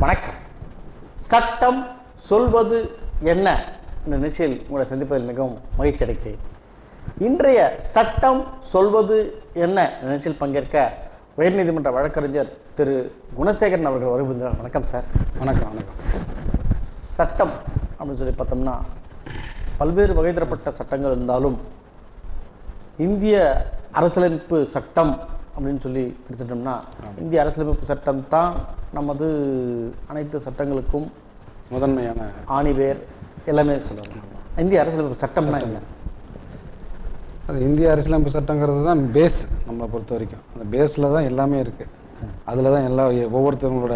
வணக்கம் சட்டம் சொல்வது என்ன இந்த நிகழ்ச்சியில் உங்களை சந்திப்பதில் மிகவும் மகிழ்ச்சி அடைக்கிறேன் இன்றைய சட்டம் சொல்வது என்ன இந்த நிகழ்ச்சியில் பங்கேற்க உயர்நீதிமன்ற வழக்கறிஞர் திரு குணசேகரன் அவர்கள் வருகின்றார் வணக்கம் சார் வணக்கம் வணக்கம் சட்டம் அப்படின்னு சொல்லி பார்த்தோம்னா பல்வேறு வகை தரப்பட்ட சட்டங்கள் இருந்தாலும் இந்திய அரசியலமைப்பு சட்டம் அப்படின்னு சொல்லி எடுத்துட்டோம்னா இந்திய அரசியலமைப்பு சட்டம் தான் நமது அனைத்து சட்டங்களுக்கும் முதன்மையான ஆணிவேர் எல்லாமே சொல்லலாம் இந்திய அரசியலமைப்பு சட்டம்னா என்ன அது இந்திய அரசியலமைப்பு சட்டங்கிறது தான் பேஸ் நம்மளை பொறுத்த வரைக்கும் அந்த பேஸில் தான் எல்லாமே இருக்குது அதில் தான் எல்லா ஒவ்வொருத்தவங்களோட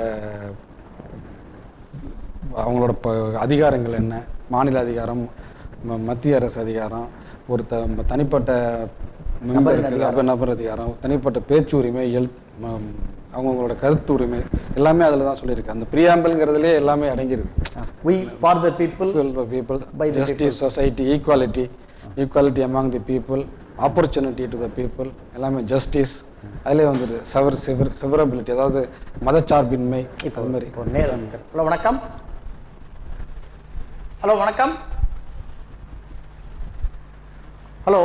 அவங்களோட ப அதிகாரங்கள் என்ன மாநில அதிகாரம் ம- மத்திய அரசு அதிகாரம் ஒரு த தனிப்பட்ட மெம்பருக்கு அதிகாரம். அப்ப நபர் அதிகாரம் தனிப்பட்ட பேச்சு உரிமை எல் ம- அவங்கவங்களோட கருத்து உரிமை எல்லாமே அதில் தான் சொல்லியிருக்கு அந்த பிரியாம்பல்ங்கிறதுலே எல்லாமே அடங்கியிருக்கு we for the people people for people By the justice society equality equality among the people opportunity to the people எல்லாமே justice அதிலே வந்துடுது செவர் செவர் செவரபிலிட்டி அதாவது மதச்சார்பின்மை இப்போ அது மாதிரி இப்போ நேர் ஹலோ வணக்கம் ஹலோ வணக்கம் ஹலோ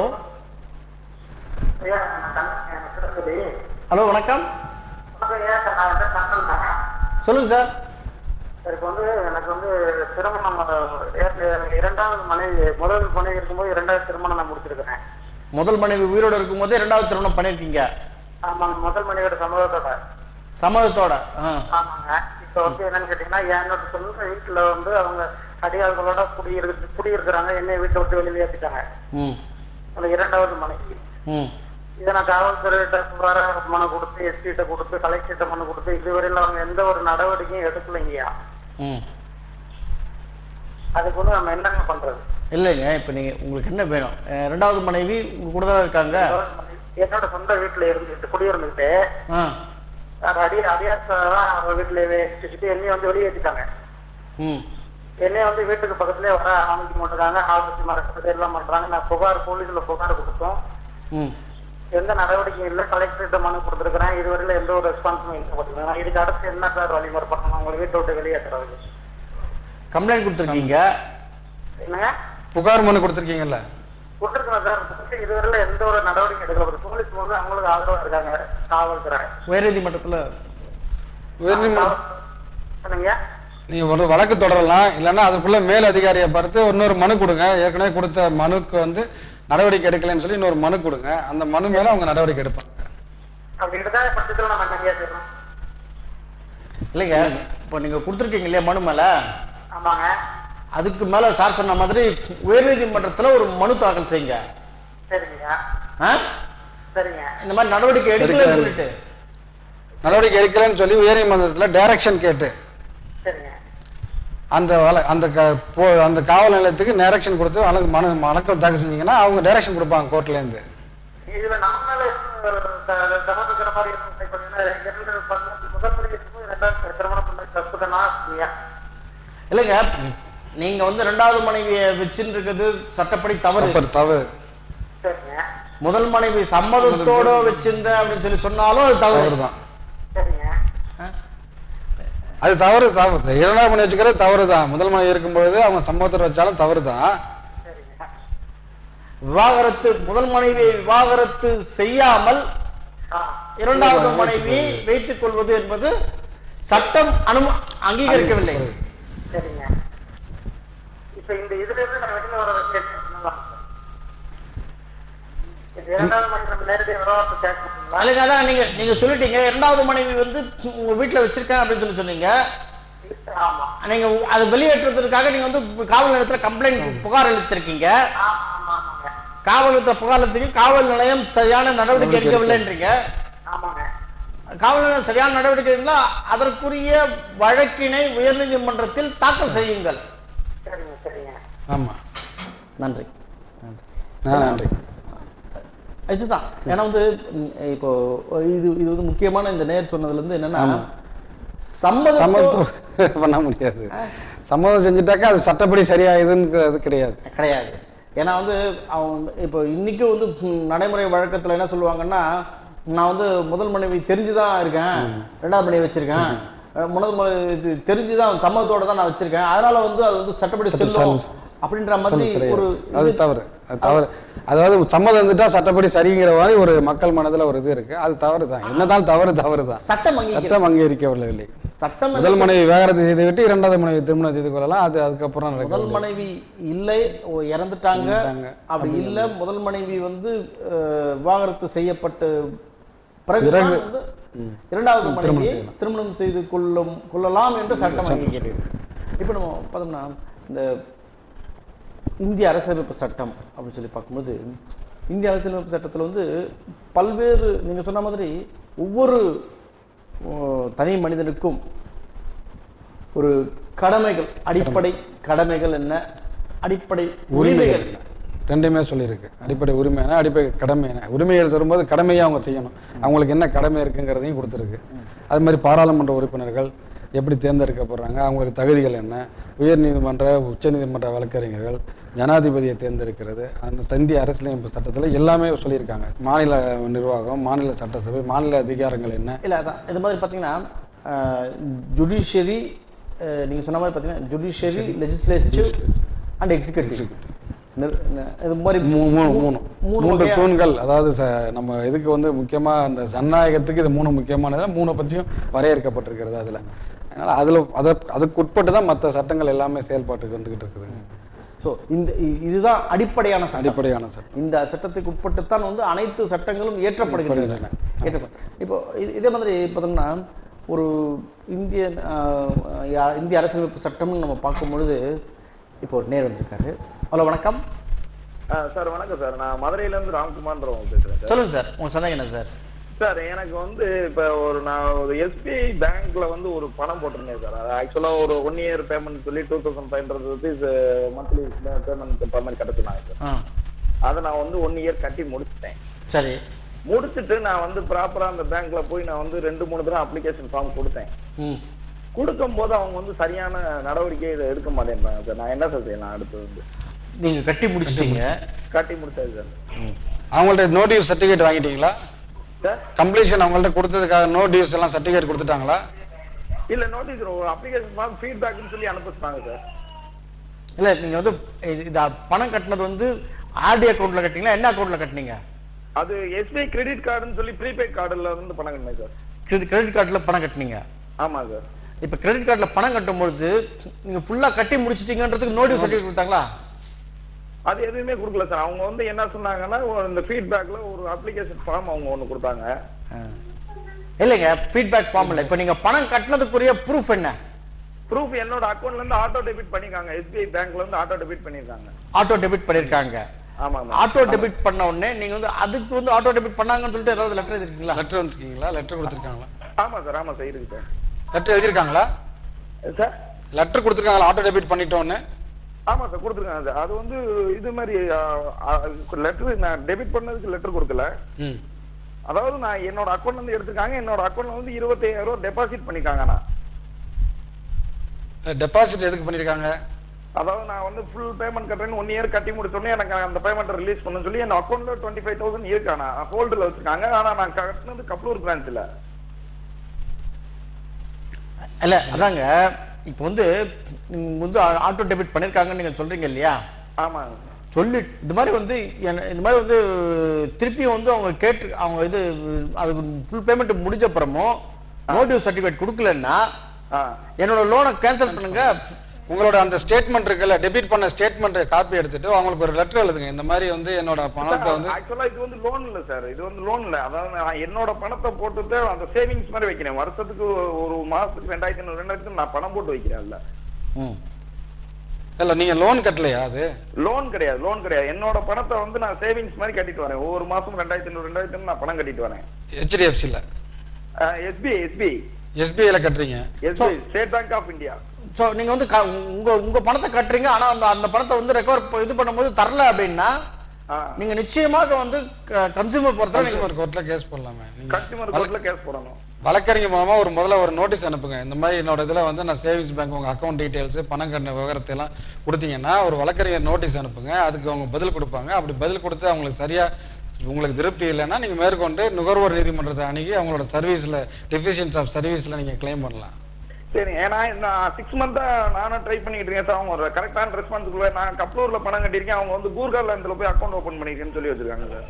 ஹலோ வணக்கம் சொல்லுங்க சார் எனக்கு வந்து எனக்கு வந்து திருமணம் அஹ், இரண்டாவது மனைவி முதல் மனைவி இருக்கும்போது இரண்டாவது திருமணம் நான் முடிச்சிருக்கிறேன் முதல் மனைவி உயிரோடு இருக்கும்போதே இரண்டாவது திருமணம் பண்ணியிருக்கீங்க ஆமாங்க முதல் மனைவியோட சமூகத்தோட சம்மதத்தோட ஆ ஆமாங்க இப்போ வந்து என்னன்னு கேட்டீங்கன்னா என்னோட சொந்த வீட்டுல வந்து அவங்க அடியாள்களோட குடியிருக்கு குடியிருக்கிறாங்க என்னை வீட்டை விட்டு வெளியே ஏற்றிட்டாங்க ம் அந்த இரண்டாவது மனைவி ம் இதை நான் காவல்துறையிட்ட புகார மனு கொடுத்து எஸ்பிகிட்ட கொடுத்து கலெக்டர்கிட்ட மனு கொடுத்து இதுவரையில அவங்க எந்த ஒரு நடவடிக்கையும் எடுக்கலைங்கய்யா ம் அதுக்கு வந்து நம்ம என்னங்க பண்றது இல்லைங்க இப்போ நீங்கள் உங்களுக்கு என்ன வேணும் அஹ், ரெண்டாவது மனைவி உங்க கூட தான் இருக்காங்க என்னோட சொந்த வீட்டுல இருந்துட்டு குடியிருந்துட்டு ஆ அது அடி அடியாசம் அவங்க வீட்டுல வச்சுக்கிட்டு என்னைய வந்து வெளியேற்றிட்டாங்க ம் என்னைய வந்து வீட்டுக்கு பக்கத்துலயே வர அமைக்க மாட்டாங்க ஆள் வச்சு மறக்கிறது எல்லாம் பண்றாங்க நான் புகார் போலீஸ்ல புகார் கொடுத்தோம் ம் எந்த நடவடிக்கையும் இல்லை கலெக்டர்கிட்ட மனு கொடுத்துருக்கிறேன் இதுவரையில எந்த ஒரு ரெஸ்பான்ஸும் இல்லை பார்த்தீங்கன்னா இதுக்கு அடுத்து என்ன சார் வழிமுறை பண்ணணும் உங்களை வீட்டை விட்டு வெளியேற்றுறதுக்கு கம்ப்ளைண்ட் கொடுத்துருக்கீங்க என்னங்க புகார் மனு கொடுத்துருக்கீங்கல்ல கொடுத்துருக்கேன் சார் கொடுத்து இதுவரையில எந்த ஒரு நடவடிக்கை எடுக்கல போலீஸ் வந்து அவங்களுக்கு ஆதரவா இருக்காங்க காவல்துறை உயர்நீதிமன்றத்தில் உயர்நீதி என்னங்க நீங்கள் ஒரு வழக்கு தொடரலாம் இல்லைன்னா அதுக்குள்ள மேல் அதிகாரியை பார்த்து இன்னொரு மனு கொடுங்க ஏற்கனவே கொடுத்த மனுக்கு வந்து நடவடிக்கை எடுக்கலைன்னு சொல்லி இன்னொரு மனு கொடுங்க அந்த மனு மேலே அவங்க நடவடிக்கை எடுப்பாங்க அப்படி இருந்தா பட்சத்துல நம்ம என்னங்க செய்யணும் இல்லைங்க இப்போ நீங்கள் கொடுத்துருக்கீங்க இல்லையா மனு மேலே ஆமாங்க அதுக்கு மேலே சார் சொன்ன மாதிரி உயர்நீதிமன்றத்தில் ஒரு மனு தாக்கல் செய்யுங்க சரிங்க ஆ சரிங்க இந்த மாதிரி நடவடிக்கை எடுக்கலன்னு சொல்லிட்டு நடவடிக்கை எடுக்கலைன்னு சொல்லி உயர்நீதிமன்றத்தில் டைரக்ஷன் கேட்டு சரிங்க அந்த வழ அந்த க போ அந்த காவல் நிலையத்துக்கு டைரக்ஷன் கொடுத்து வழக்கு மனு வழக்கம் தாக்கல் செஞ்சீங்கன்னா அவங்க டைரக்ஷன் கொடுப்பாங்க கோர்ட்லேருந்து இதுல நம்மளால தகவல்கிற மாதிரி இருக்கும். இப்ப என்ன, இரண்டு பதினொன்று முதல் முறை இருக்கும்போது ரெண்டாவது திருமணம் பண்ண தப்பு தானா இல்லையா? இல்லைங்க நீங்கள் வந்து ரெண்டாவது மனைவியை வச்சுன்னு இருக்கிறது சட்டப்படி தவறு தவறு தவறு சரிங்க முதல் மனைவி சம்மதத்தோட வச்சிருந்த அப்படின்னு சொல்லி சொன்னாலும் அது தவறு தவறு தான் சரிங்க ஆ? அது தவறு தவறு இரண்டாம் மணி வச்சுக்கிறது தவறு தான் முதல் மணி இருக்கும்பொழுது அவங்க சம்பவத்தில் வச்சாலும் தவறு தான் சரிங்க விவாகரத்து முதல் மனைவியை விவாகரத்து செய்யாமல் ஆ இரண்டாவது மனைவியை வைத்துக் கொள்வது என்பது சட்டம் அனு அங்கீகரிக்கவில்லை சரிங்க இப்ப இந்த இதுல இருந்து நான் வெளியில வர வேண்டிய என்னலாம் இது இரண்டாவது மணி நம்ம நேரடியாக விவகாரத்தை கேட்கணுங்களா இல்லைங்க அதான் நீங்க நீங்க சொல்லிட்டீங்க இரண்டாவது மனைவி வந்து உங்க வீட்டுல வச்சிருக்கேன் அப்படின்னு சொல்லி சொன்னீங்க ஆமா நீங்க அது வெளியேற்றுவதற்காக நீங்க வந்து காவல் நிலையத்துல கம்ப்ளைண்ட் புகார் அளித்திருக்கீங்க ஆமா ஆமா ஆமாங்க காவல் நிலையத்துல புகார் அளித்தீங்க காவல் நிலையம் சரியான நடவடிக்கை எடுக்கவில்லைன்றீங்க ஆமாங்க காவல் நிலையம் சரியான நடவடிக்கை இருந்தால் அதற்குரிய வழக்கினை உயர்நீதிமன்றத்தில் தாக்கல் செய்யுங்கள் சரிங்க சரிங்க ஆமாம் நன்றி நன்றி இதுதான் ஏன்னா வந்து ம், இப்போ இது இது வந்து முக்கியமான இந்த நேர் சொன்னதுல இருந்து என்னன்னா ஆமா. சம்மதத்தோ சம்மதம் பண்ண முடியாது சம்மதம் செஞ்சுட்டாக்கா அது சட்டப்படி சரியாயுதுன்றது கிடையாது கிடையாது ஏன்னா வந்து அவன் வந்து இப்போ இன்னைக்கும் வந்து ம், நடைமுறை வழக்கத்துல என்ன சொல்லுவாங்கன்னா நான் வந்து முதல் மனைவி தெரிஞ்சுதான் இருக்கேன் ரெண்டாவது மனைவி வச்சிருக்கேன் அஹ், முதல் முறை இது தெரிஞ்சுதான் சம்மதத்தோட தான் நான் வச்சிருக்கேன் அதனால வந்து அது வந்து சட்டப்படி செல்லும் அப்படின்ற மாதிரி ஒரு அது இது- தவறு அது தவறு அதாவது சம்மதம் இருந்துட்டா சட்டப்படி சரிங்கிற மாதிரி ஒரு மக்கள் மனதுல ஒரு இது இருக்கு அது தவறு தான் என்னதான் தவறு தவறு தான் சட்டம் அங்கீகரி சட்டம் அங்கீகரிக்கவில்லை சட்டம் முதல் மனைவி விவாகரத்து செய்து விட்டு இரண்டாவது மனைவி திருமணம் செய்து கொள்ளலாம் அது அதுக்கப்புறம் முதல் நடக்கும் மனைவி இல்லை ஓ, இறந்துட்டாங்க இறந்துட்டாங்க. அப்படி இல்ல முதல் மனைவி வந்து அஹ், விவாகரத்து செய்யப்பட்டு பிறகு பிறகு, வந்து இரண்டாவது மனைவியை திருமணம் செய்து கொள்ளும் கொள்ளலாம் என்று சட்டம் அங்கீகரிக்கிறது இப்போ நம்ம பார்த்தோம்னா இந்த இந்திய அரசியலமைப்பு சட்டம் அப்படின்னு சொல்லி பார்க்கும்போது இந்திய அரசியலமைப்பு சட்டத்தில் வந்து பல்வேறு நீங்க சொன்ன மாதிரி ஒவ்வொரு ஓ, தனி மனிதனுக்கும் ஒரு கடமைகள் அடிப்படை கடமைகள் என்ன அடிப்படை உரிமைகள் என்ன ரெண்டுமே சொல்லியிருக்கு அடிப்படை உரிமை என்ன அடிப்படை கடமை என்ன உரிமைகள் சொல்லும்போது கடமையை அவங்க செய்யணும் அவங்களுக்கு என்ன கடமை இருக்குங்கிறதையும் கொடுத்துருக்கு அது மாதிரி பாராளுமன்ற உறுப்பினர்கள் எப்படி தேர்ந்தெடுக்கப்படுறாங்க அவங்களுக்கு தகுதிகள் என்ன உயர் நீதிமன்ற உச்ச நீதிமன்ற வழக்கறிஞர்கள் ஜனாதிபதியை தேர்ந்தெடுக்கிறது அந்த இந்திய அரசியலமைப்பு சட்டத்தில் எல்லாமே சொல்லியிருக்காங்க மாநில நிர்வாகம் மாநில சட்டசபை மாநில அதிகாரங்கள் என்ன இல்லை அதான் இது மாதிரி பார்த்தீங்கன்னா ஜுடிஷியரி நீங்கள் சொன்ன மாதிரி பார்த்தீங்கன்னா ஜுடிஷியரி லெஜிஸ்லேட்டிவ் அண்ட் எக்ஸிகூட்டிவ் இது மாதிரி மூ- மூணு மூணு மூணு மூன்று வகையா- தூண்கள் அதாவது ச- நம்ம இதுக்கு வந்து முக்கியமா அந்த ஜனநாயகத்துக்கு இது மூணு முக்கியமானது மூணு பற்றியும் வரையறுக்கப்பட்டிருக்கிறது அதுல அதனால அதுல அதை அதுக்கு உட்பட்டு தான் மற்ற சட்டங்கள் எல்லாமே செயல்பாட்டுக்கு வந்துகிட்டு இருக்குது ஸோ இந்த இ- இதுதான் அடிப்படையான சட்டம் அடிப்படையான சட்டம் இந்த சட்டத்துக்கு உட்பட்டுத்தான் வந்து அனைத்து சட்டங்களும் ஏற்றப்படுகின்றன ஏற்றப்படுகின்றன. ஏற்றப்படும் இப்போ இது- இதே மாதிரி பார்த்தோம்னா ஒரு இந்திய ஆஹ், யா- இந்திய அரசியலமைப்பு சட்டம்னு நம்ம பார்க்கும் பொழுது இப்போ ஒரு நேர் வந்திருக்காரு ஹலோ வணக்கம் சார் வணக்கம் சார் நான் மதுரையில இருந்து ராம்குமார்ன்றவங்க பேசுறேன் சார் சொல்லுங்க சார் உங்க சந்தேகம் என்ன சார் சார் எனக்கு வந்து இப்ப ஒரு நான் ஒரு எஸ்பிஐ பேங்க்ல வந்து ஒரு பணம் போட்டிருந்தேன் சார் அது ஆக்சுவலா ஒரு ஒன் இயர் பேமெண்ட் சொல்லி two thousand five hundred rupees monthly payment payment கட்ட சொன்னாங்க சார் ஆ அதை நான் வந்து ஒன் இயர் கட்டி முடிச்சிட்டேன் சரி முடிச்சிட்டு நான் வந்து ப்ராப்பரா அந்த பேங்க்ல போய் நான் வந்து ரெண்டு மூணு தடவை அப்ளிகேஷன் ஃபார்ம் கொடுத்தேன் ம் கொடுக்கும் போது அவங்க வந்து சரியான நடவடிக்கை இதை எடுக்க மாட்டேன்றாங்க சார் நான் என்ன சார் செய்யலாம் அடுத்து வந்து நீங்க கட்டி முடிச்சிட்டீங்க கட்டி முடிச்சாது சார் ம். அவங்கள்ட்ட நோ டியூஸ் சர்டிஃபிகேட் வாங்கிட்டீங்களா சார் கம்ப்ளீஷன் அவங்கள்ட்ட கொடுத்ததுக்காக நோ டியூஸ் எல்லாம் சர்டிஃபிகேட் கொடுத்துட்டாங்களா இல்ல நோட்டீஸ் ஒரு அப்ளிகேஷன் ஃபார்ம் ஃபீட்பேக்னு சொல்லி அனுப்ப சொன்னாங்க சார் இல்ல நீங்க வந்து இது- இது பணம் கட்டினது வந்து ஆர்டி அக்கௌண்ட்ல கட்டிங்களா என்ன அக்கௌண்ட்ல கட்டினீங்க அது எஸ்பிஐ கிரெடிட் கார்டுன்னு சொல்லி ப்ரீபெய்ட் கார்டுல இருந்து பணம் கட்டினேன் சார் கிரெடிட் கார்டில் பணம் கட்டினீங்க ஆமா சார் இப்போ கிரெடிட் கார்டில் பணம் கட்டும்பொழுது நீங்க ஃபுல்லா கட்டி முடிச்சிட்டீங்கன்றதுக்கு நோட்டீஸ் சர்டிஃபிகேட் கொடுத்தாங்களா அது எதுவுமே கொடுக்கல சார் அவங்க வந்து என்ன சொன்னாங்கன்னா ஒரு இந்த ஃபீட்பேக்ல ஒரு அப்ளிகேஷன் ஃபார்ம் அவங்க ஒண்ணு கொடுத்தாங்க ஆ. இல்லைங்க ஃபீட்பேக் ஃபார்ம் இல்லை இப்போ நீங்க பணம் கட்டினதுக்குரிய ப்ரூஃப் என்ன ப்ரூஃப் என்னோட அக்கௌண்ட்ல இருந்து ஆட்டோ டெபிட் பண்ணிருக்காங்க எஸ்பிஐ பேங்க்ல இருந்து ஆட்டோ டெபிட் பண்ணிருக்காங்க ஆட்டோ டெபிட் பண்ணிருக்காங்க ஆமா ஆமா ஆட்டோ டெபிட் பண்ண உடனே நீங்க வந்து அதுக்கு வந்து ஆட்டோ டெபிட் பண்ணாங்கன்னு சொல்லிட்டு ஏதாவது லெட்டர் எழுதிருக்கீங்களா லெட்டர் வந்துருக்கீங்களா லெட்டர் கொடுத்துருக்காங்களா ஆமா சார் ஆமா சார் இருக்கு சார் லெட்டர் எழுதியிருக்காங்களா சார் லெட்டர் கொடுத்துருக்காங்களா ஆட்டோ டெபிட் பண்ணிட்டோன்னு ஆமா சார் கொடுத்துருக்காங்க சார் அது வந்து இது மாதிரி லெட்டர் நான் டெபிட் பண்ணதுக்கு லெட்டர் கொடுக்கல ம் அதாவது நான் என்னோட அக்கௌண்ட்ல இருந்து எடுத்துருக்காங்க என்னோட அக்கௌண்ட்ல வந்து இருபத்தையாயிரம் ரூபாய் டெபாசிட் பண்ணிருக்காங்க நான் டெபாசிட் எதுக்கு பண்ணியிருக்காங்க அதாவது நான் வந்து ஃபுல் பேமெண்ட் கட்டுறேன்னு ஒன் இயர் கட்டி முடிச்சோடனே எனக்கு அந்த பேமெண்ட் ரிலீஸ் பண்ண சொல்லி என் அக்கௌண்ட்ல டுவெண்ட்டி ஃபைவ் தௌசண்ட் இருக்கு ஆனா ஹோல்டில் வச்சிருக்காங்க ஆனா நான் கட்டினது கப்ளூர் பிரான்ச்ல இல்ல அதாங்க இப்போ வந்து நீங்க வந்து ஆட்டோ டெபிட் பண்ணிருக்காங்கன்னு நீங்க சொல்றீங்க இல்லையா ஆமாங்க சொல்லி இந்த மாதிரி வந்து என்ன- இந்த மாதிரி வந்து திருப்பியும் வந்து அவங்க கேட்டு அவங்க இது அதுக்கு ஃபுல் பேமெண்ட் முடிஞ்ச அப்புறமும் நோட்டீஸ் சர்டிஃபிகேட் கொடுக்கலன்னா ஆ என்னோட லோனை கேன்சல் பண்ணுங்க உங்களோட அந்த ஸ்டேட்மெண்ட் இருக்குல்ல டெபிட் பண்ண ஸ்டேட்மெண்ட் காப்பி எடுத்துட்டு அவங்களுக்கு ஒரு லெட்டர் எழுதுங்க இந்த மாதிரி வந்து என்னோட பணத்தை வந்து ஆக்சுவலா இது வந்து லோன் இல்ல சார் இது வந்து லோன் இல்ல அதாவது நான் என்னோட பணத்தை போட்டுட்டு அந்த சேவிங்ஸ் மாதிரி வைக்கிறேன் வருஷத்துக்கு ஒரு மாசத்துக்கு ரெண்டாயிரத்தி ஐநூறு ரெண்டாயிரத்தி நான் பணம் போட்டு வைக்கிறேன்ல ம். இல்ல நீங்க லோன் கட்டலையா அது லோன் கிடையாது லோன் கிடையாது என்னோட பணத்தை வந்து நான் சேவிங்ஸ் மாதிரி கட்டிட்டு வரேன் ஒவ்வொரு மாசம் ரெண்டாயிரத்தி ஐநூறு ரெண்டாயிரத்தி ஐநூறு நான் பணம் கட்டிட்டு வரேன் ஹெச்டிஎஃப்சில எஸ்பிஐ எஸ்பிஐ எஸ்பிஐல கட்டுறீங்க SBI State Bank of India so நீங்க வந்து க- உங்க உங்க பணத்தை கட்டுறீங்க ஆனா அந்த அந்த பணத்தை வந்து ரெக்கவர் இது பண்ணும்போது தரல அப்படின்னா நீங்க நிச்சயமாக வந்து கன்சியூமர் பொறுத்தவரை நீங்க கன்சூமர் கோர்ட்ல கேஸ் போடலாமே நீங்க கன்சியூமர் கோர்ட்ல கேஸ் போடணும் வழக்கறிஞர் மூலமா ஒரு முதல்ல ஒரு நோட்டீஸ் அனுப்புங்க இந்த மாதிரி என்னோட இதுல வந்து நான் சேவிங்ஸ் பேங்க் உங்க அக்கௌண்ட் டீடைல்ஸ் பணம் கட்டின விவரத்தை எல்லாம் கொடுத்தீங்கன்னா ஒரு வழக்கறிஞர் நோட்டீஸ் அனுப்புங்க அதுக்கு அவங்க பதில் கொடுப்பாங்க அப்படி பதில் கொடுத்து அவங்களுக்கு சரியா உங்களுக்கு திருப்தி இல்லைன்னா நீங்க மேற்கொண்டு நுகர்வோர் நீதிமன்றத்தை அணுகி அவங்களோட சர்வீஸ்ல டெஃபிஷியன்ஸ் ஆஃப் சர்வீஸ்ல நீங்க கிளைம் பண்ணலாம் சரி ஏன்னா நான் சிக்ஸ் மந்தா நானும் ட்ரை பண்ணிட்டு இருக்கேன் சார் அவங்க ஒரு கரெக்டான ரெஸ்பான்ஸுக்குள்ள நான் கப்ளூர்ல பணம் கட்டியிருக்கேன் அவங்க வந்து கூர்காலாந்துல போய் அக்கௌண்ட் ஓபன் பண்ணிருக்கேன்னு சொல்லி வச்சிருக்காங்க சார்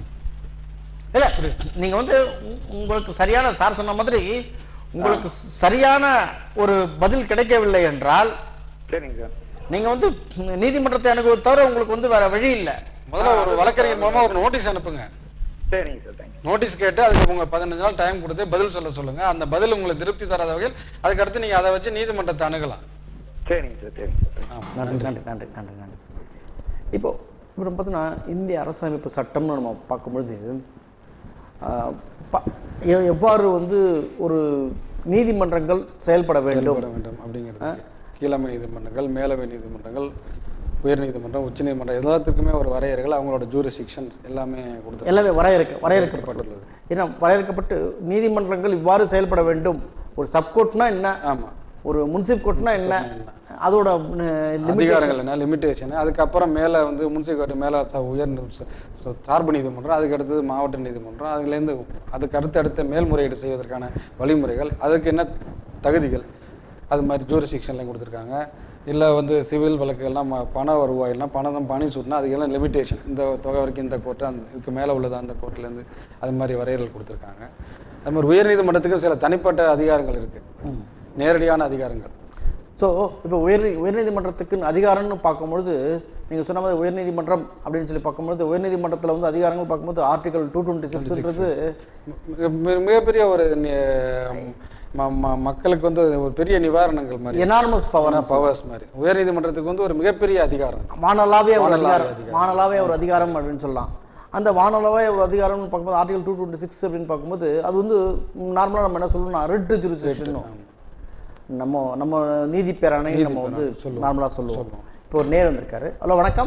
இல்ல நீங்க வந்து உ- உங்களுக்கு சரியான சார் சொன்ன மாதிரி உங்களுக்கு சரியான ஒரு பதில் கிடைக்கவில்லை என்றால் சரிங்க சார் நீங்க வந்து நீதிமன்றத்தை அணுகுவதை தவிர உங்களுக்கு வந்து வேற வழி இல்லை முதல்ல ஒரு வழக்கறிஞர் மூலமா ஒரு நோட்டீஸ் அனுப்புங்க சரிங்க சார் தேங்க்யூ நோட்டீஸ் கேட்டு அதுக்கு உங்க பதினஞ்சு நாள் டைம் கொடுத்து பதில் சொல்ல சொல்லுங்க அந்த பதில் உங்களுக்கு திருப்தி தராத வகையில் அதுக்கு அடுத்து நீங்க அதை வச்சு நீதிமன்றத்தை அணுகலாம் சரிங்க சார் சரிங்க சார் ஆமா. நன்றி நன்றி நன்றி நன்றி நன்றி இப்போ இப்போ பார்த்தீங்கன்னா இந்திய அரசியலமைப்பு சட்டம்னு நம்ம பார்க்கும்பொழுது ஆஹ், ப- எ- எவ்வாறு வந்து ஒரு நீதிமன்றங்கள் செயல்பட வேண்டும் செயல்பட வேண்டும் அப்படிங்கிறது கீழமை நீதிமன்றங்கள் மேலவை நீதிமன்றங்கள் உயர் நீதிமன்றம் உச்ச நீதிமன்றம் எல்லாத்துக்குமே ஒரு வரையறைகள் அவங்களோட ஜூரிஸ்டிக்ஷன்ஸ் எல்லாமே கொடுத்து எல்லாமே வரையறுக்க வரையறுக்கப்பட்டுள்ளது ஏன்னா வரையறுக்கப்பட்டு நீதிமன்றங்கள் இவ்வாறு செயல்பட வேண்டும் ஒரு சப்கோர்ட்னா என்ன ஆமா ஒரு முன்சிப் கோர்ட்னா என்ன அதோட லிமிட் அதிகாரங்கள் என்ன லிமிட்டேஷன் அதுக்கப்புறம் மேலே வந்து முன்சிபாலிட்டி மேலே ச- உயர் நீ- ச- ச- சார்பு நீதிமன்றம் அதுக்கு அடுத்தது மாவட்ட நீதிமன்றம் அதுலேருந்து அதுக்கு அடுத்து அடுத்த மேல்முறையீடு செய்வதற்கான வழிமுறைகள் அதுக்கு என்ன தகுதிகள் அது மாதிரி ஜூரிஸ்டிக்ஷன்லையும் கொடுத்துருக்காங்க இல்லை வந்து சிவில் வழக்குகள்லாம் ம- பண வருவாயெல்லாம் பணம் பணி சூட்டினா அதுக்கெல்லாம் லிமிட்டேஷன் இந்த தொகை வரைக்கும் இந்த கோர்ட்டு அந்த இதுக்கு மேலே உள்ளது அந்த கோர்ட்லேருந்து அது மாதிரி வரையறைகள் கொடுத்துருக்காங்க அது மாதிரி உயர் நீதிமன்றத்துக்கு சில தனிப்பட்ட அதிகாரங்கள் இருக்குது நேரடியான அதிகாரங்கள் ஸோ இப்போ உயர் உயர்நீதிமன்றத்துக்கு அதிகாரம்னு பார்க்கும்பொழுது நீங்கள் சொன்ன மாதிரி உயர்நீதிமன்றம் அப்படின்னு சொல்லி பார்க்கும்பொழுது உயர்நீதிமன்றத்தில் வந்து அதிகாரங்கள் பார்க்கும்போது ஆர்டிகல் டூ டுவெண்ட்டி சிக்ஸ்ன்றது மிக- மிக- மிகப்பெரிய ஒரு நி- ம- ம- மக்களுக்கு வந்து ஒரு பெரிய நிவாரணங்கள் மாதிரி எனார்மஸ் பவர் பவர்ஸ் மாதிரி உயர் நீதிமன்றத்துக்கு வந்து ஒரு மிகப்பெரிய அதிகாரம் வானளாவிய ஒரு வானளாவிய அதிகாரம் அதிகாரம். வானளாவிய ஒரு அதிகாரம் அப்படின்னு சொல்லலாம் அந்த வானளாவிய ஒரு அதிகாரம்னு பார்க்கும்போது ஆர்டிகல் டூ டுவெண்ட்டி சிக்ஸ் அப்படின்னு பார்க்கும்போது அது வந்து நார்மலாக நம்ம என்ன சொல்லணும்னா ரெட் ஜூரிஸ்டிக்ஷன் நம்ம நம்ம நீதி பேராணை நம்ம வந்து சொல்லுவோம். நார்மலாக சொல்லுவோம் சொல்லுவோம். இப்போ ஒரு நேர் வந்திருக்காரு ஹலோ வணக்கம்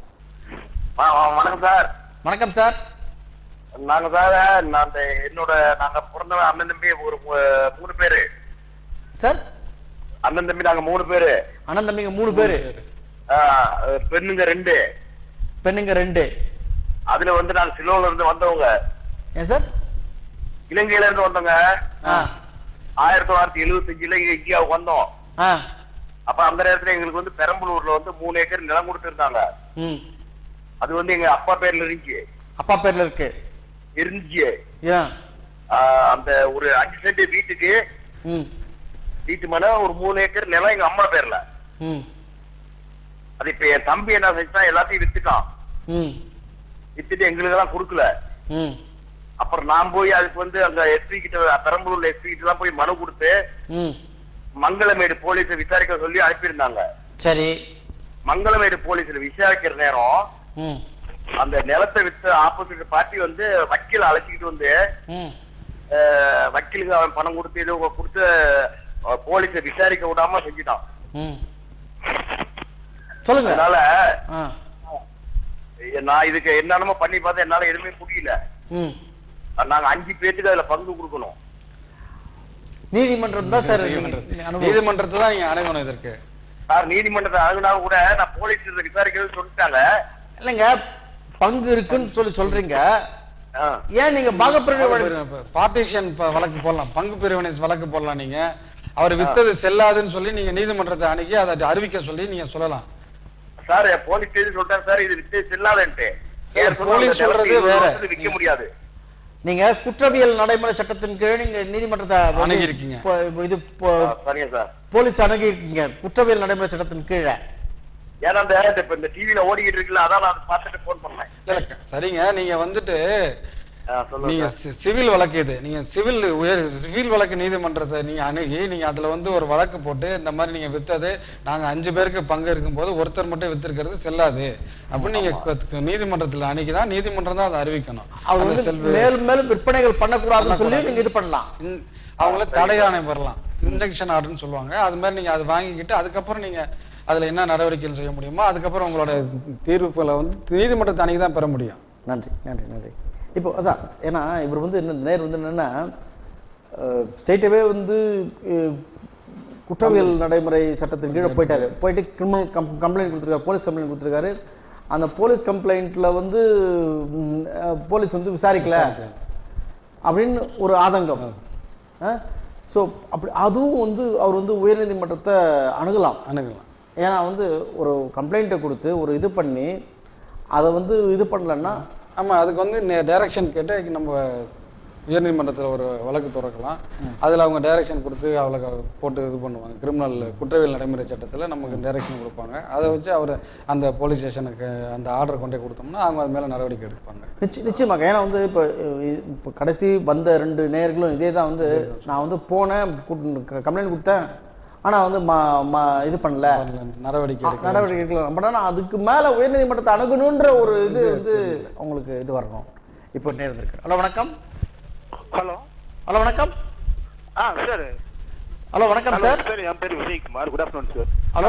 வணக்கம் சார் வணக்கம் சார் நாங்க சார் நான் அந்த என்னோட நாங்க பிறந்த அண்ணன் தம்பி ஒரு மூ- மூணு பேரு சார் அண்ணன் தம்பி நாங்க மூணு பேரு அண்ணன் தம்பிங்க மூணு பேர் ஆஹ், பெண்ணுங்க ரெண்டு பெண்ணுங்க ரெண்டு அதுல வந்து நாங்க சிலோல இருந்து வந்தவங்க ஏன் சார் இலங்கையில இருந்து வந்தவங்க ஆ ஆயிரத்தி தொள்ளாயிரத்தி எழுபத்தஞ்சுல இங்க இந்தியாவுக்கு வந்தோம் ஆ அப்ப அந்த நேரத்துல எங்களுக்கு வந்து பெரம்பலூர்ல வந்து மூணு ஏக்கர் நிலம் கொடுத்திருந்தாங்க ம் அது வந்து எங்க அப்பா பேர்ல இருந்துச்சு அப்பா பேர்ல இருக்கு இருந்துச்சு ஏன் ஆஹ், அந்த ஒரு அஞ்சு சென்ட் வீட்டுக்கு ம் வீட்டு மேல ஒரு மூணு ஏக்கர் நிலம் எங்க அம்மா பேர்ல ம் அது இப்ப என் தம்பி என்ன செஞ்சான் எல்லாத்தையும் வித்துட்டான் ம் வித்துட்டு எங்களுக்கு எல்லாம் கொடுக்கல ம் அப்புறம் நான் போய் அதுக்கு வந்து அங்க எஸ்பி கிட்ட பெரம்பலூர்ல எஸ்பி கிட்ட எல்லாம் போய் மனு கொடுத்து ம் மங்களமேடு போலீஸ் விசாரிக்க சொல்லி அனுப்பியிருந்தாங்க சரி மங்களமேடு போலீஸ்ல விசாரிக்கிற நேரம் ம் அந்த நிலத்தை வித்து ஆப்போசிட் பார்ட்டி வந்து வக்கீல் அழைச்சிக்கிட்டு வந்து ம் அஹ், வக்கீலுக்கு அவன் பணம் கொடுத்து இது கொடுத்து போலீஸ விசாரிக்க விடாம செஞ்சுட்டான் ம் சொல்லுங்க அதனால ஆ நான் இதுக்கு என்னென்னமோ பண்ணி பார்த்தா என்னால எதுவுமே முடியல ம் நாங்க அஞ்சு பேத்துக்கு அதுல பங்கு கொடுக்கணும் நீதிமன்றம் தான் சார் அனுபவம் நீதிமன்றத்தை தான் நீங்க அணுகணும் இதற்கு சார் நீதிமன்றத்தை அணுகுனாலும் கூட நான் போலீஸ் விசாரிக்கிறது சொல்லிட்டாங்க இல்லைங்க பங்கு இருக்குன்னு சொல்லி சொல்றீங்க ஆ. ஏன் நீங்க பாகப்பிரிவு வழக்கு பார்ட்டிஷன் வழக்கு போடலாம் பங்கு பிரிவினை வழக்கு போடலாம் நீங்க அவர் வித்தது செல்லாதுன்னு சொல்லி நீங்க நீதிமன்றத்தை அணுகி அதை அறிவிக்க சொல்லி நீங்க சொல்லலாம் சார் போலீஸ் ஸ்டேஷன் சொல்லிட்டாங்க சார் இது வித்து செல்லாதன்ட்டு சார், ஏன் சொன்னா போலீஸ் அந்த சொல்றது நிலத்தை வேற. வந்து விற்க முடியாது நீங்க குற்றவியல் நடைமுறை சட்டத்தின் கீழ் நீங்க நீதிமன்றத்தை வந்து அணுகியிருக்கீங்க. இப்போ இது இப்போ ஆ, சரிங்க சார் போலீஸ் அணுகி இருக்கீங்க குற்றவியல் நடைமுறை சட்டத்தின் கீழே ஏன்னா அந்த இப்ப இந்த டிவில ஓடிக்கிட்டு இருக்குல்ல அதான் நான் பார்த்துட்டு போன் பண்ணேன் இல்ல, இல்ல, சரிங்க நீங்க வந்துட்டு ஆ, சொல்லுங்க நீங்க சார். சி- சிவில் வழக்கு இது நீங்க சிவில் உயர் சிவில் வழக்கு நீதிமன்றத்தை நீங்க அணுகி நீங்க அதுல வந்து ஒரு வழக்கு போட்டு இந்த மாதிரி நீங்க வித்தது நாங்க அஞ்சு பேருக்கு பங்கு இருக்கும்போது ஒருத்தர் மட்டும் வித்திருக்கிறது செல்லாது அப்படின்னு நீங்க கு- நீதிமன்றத்துல அணுகிதான் நீதிமன்றம் தான் அதை அறிவிக்கணும் அவர் அந்த வந்து செல்வ- மேலும் மேலும் விற்பனைகள் பண்ணக்கூடாதுன்னு சொல்லி நீங்க இது பண்ணலாம் இன்- அவங்கள தடை ஆணை பெறலாம் இன்ஜெக்ஷன் ஆர்டர்னு சொல்லுவாங்க அது மாதிரி நீங்க அதை வாங்கிக்கிட்டு அதுக்கப்புறம் நீங்க அதுல என்ன நடவடிக்கைகள் செய்ய முடியுமோ அதுக்கப்புறம் உங்களோட தீர்ப்புகளை வந்து நீதிமன்றத்தை அன்னைக்கு தான் பெற முடியும் நன்றி நன்றி நன்றி இப்போ அதான் ஏன்னா இவர் வந்து என்ன நேர் வந்து என்னன்னா ஸ்டேட்டவே வந்து அஹ், குற்றவியல் நடைமுறை சட்டத்தின் கீழே போயிட்டாரு போயிட்டு கிரிமினல் கம் கம்ப்ளைண்ட் கொடுத்துருக்காரு போலீஸ் கம்ப்ளைண்ட் கொடுத்துருக்காரு அந்த போலீஸ் கம்ப்ளைண்ட்ல வந்து ம், அஹ், போலீஸ் வந்து விசாரிக்கல அப்படின்னு ஒரு ஆதங்கம் ஸோ அப்படி அதுவும் வந்து அவர் வந்து உயர்நீதிமன்றத்தை அணுகலாம் அணுகலாம் ஏன்னா வந்து ஒரு கம்ப்ளைண்ட்டை கொடுத்து ஒரு இது பண்ணி அதை வந்து இது பண்ணலன்னா ஆமா அதுக்கு வந்து டைரக்ஷன் கேட்டு நம்ம உயர்நீதிமன்றத்தில் ஒரு வழக்கு திறக்கலாம் அதில் அவங்க டைரக்ஷன் கொடுத்து அவளுக்கு போட்டு இது பண்ணுவாங்க கிரிமினல் குற்றவியல் நடைமுறை சட்டத்தில் நமக்கு டைரக்ஷன் கொடுப்பாங்க அதை வச்சு அவர் அந்த போலீஸ் ஸ்டேஷனுக்கு அந்த ஆர்டர் கொண்டே கொடுத்தோம்னா அவங்க அது மேலே நடவடிக்கை எடுப்பாங்க நிச்சய நிச்சயமாக ஏன்னா வந்து இப்போ இப்போ கடைசி வந்த ரெண்டு நேர்களும் இதே தான் வந்து நான் வந்து போனேன் கம்ப்ளைண்ட் கொடுத்தேன் ஆனால் வந்து ம ம இது பண்ணல நடவடிக்கை எடுக்க நடவடிக்கை எடுக்கலாம் பட் ஆனால் அதுக்கு மேலே உயர்நீதிமன்றத்தை அணுகணுன்ற ஒரு இது வந்து அவங்களுக்கு இது வரணும் இப்போ நேர்ந்திருக்கு ஹலோ வணக்கம் ஹலோ ஹலோ வணக்கம் ஆ சார் ஹலோ வணக்கம் சார் சார் என் பேர் Vijayakumar good afternoon sir hello